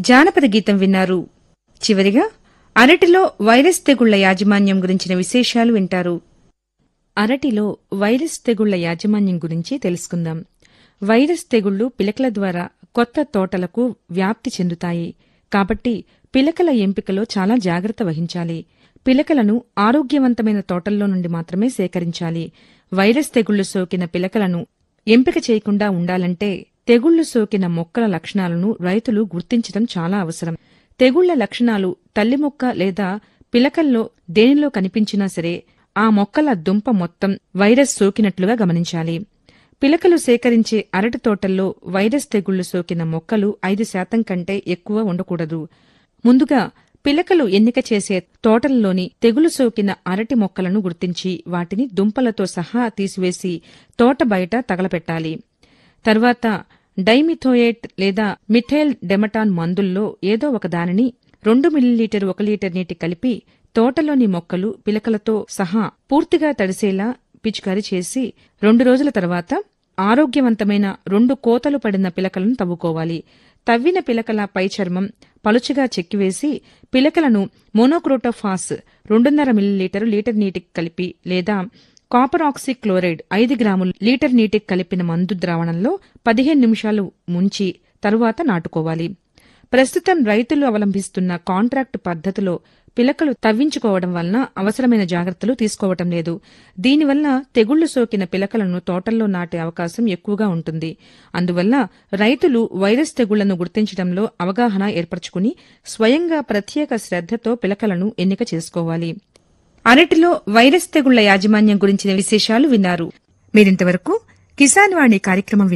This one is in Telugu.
జానపద గీతం విన్నారు చివరిగా అరటిలో వైరస్ తెగుళ్ల యాజమాన్యం గురించిన విశేషాలు వింటారు అరటిలో వైరస్ తెగుళ్ల యాజమాన్యం గురించి తెలుసుకుందాం వైరస్ తెగుళ్లు పిలకల ద్వారా కొత్త తోటలకు వ్యాప్తి చెందుతాయి కాబట్టి పిలకల ఎంపికలో చాలా జాగ్రత్త వహించాలి పిలకలను ఆరోగ్యవంతమైన తోటల్లో నుండి మాత్రమే సేకరించాలి వైరస్ తెగుళ్లు సోకిన పిలకలను ఎంపిక చేయకుండా ఉండాలంటే తెగుళ్లు సోకిన మొక్కల లక్షణాలను రైతులు గుర్తించడం చాలా అవసరం తెగుళ్ల లక్షణాలు తల్లి మొక్క లేదా పిలకల్లో దేనిలో కనిపించినా సరే ఆ మొక్కల దుంప మొత్తం వైరస్ సోకినట్లుగా గమనించాలి పిలకలు సేకరించే అరటి తోటల్లో వైరస్ తెగుళ్లు సోకిన మొక్కలు ఐదు శాతం కంటే ఎక్కువ ఉండకూడదు ముందుగా పిలకలు ఎన్నిక చేసే తోటల్లోని తెగులు సోకిన అరటి మొక్కలను గుర్తించి వాటిని దుంపలతో సహా తీసివేసి తోట బయట తగలపెట్టాలి తర్వాత డైమిథోయేట్ లేదా మిథైల్ డెమటాన్ మందుల్లో ఏదో ఒక దానిని రెండు మిల్లీలీటర్ ఒక లీటర్ నీటి కలిపి తోటలోని మొక్కలు పిలకలతో సహా పూర్తిగా తడిసేలా పిచికారీ చేసి రెండు రోజుల తర్వాత ఆరోగ్యవంతమైన రెండు కోతలు పడిన పిలకలను తవ్వుకోవాలి తవ్విన పిలకల పై చర్మం పలుచగా చెక్కివేసి పిలకలను మోనోక్రోటోఫాస్ రెండున్నర మిల్లీలీటరు లీటర్ నీటికి కలిపి లేదా కాపర్ ఆక్సీ క్లోరైడ్ ఐదు గ్రాములు లీటర్ నీటికి కలిపిన మందు ద్రావణంలో పదిహేను నిమిషాలు ముంచి తరువాత నాటుకోవాలి ప్రస్తుతం రైతులు అవలంబిస్తున్న కాంట్రాక్టు పద్ధతిలో పిలకలు తవ్వించుకోవడం వలన అవసరమైన జాగ్రత్తలు తీసుకోవటం లేదు దీనివల్ల తెగుళ్లు సోకిన పిలకలను తోటల్లో నాటే అవకాశం ఎక్కువగా ఉంటుంది అందువల్ల రైతులు వైరస్ తెగుళ్లను గుర్తించడంలో అవగాహన ఏర్పరచుకుని స్వయంగా ప్రత్యేక శ్రద్దతో పిలకలను ఎన్నిక చేసుకోవాలి అరటిలో వైరస్ తెగుళ్ల యాజమాన్యం గురించిన విశేషాలు విన్నారు మీరింతవరకు కిసాన్ వాణి కార్యక్రమం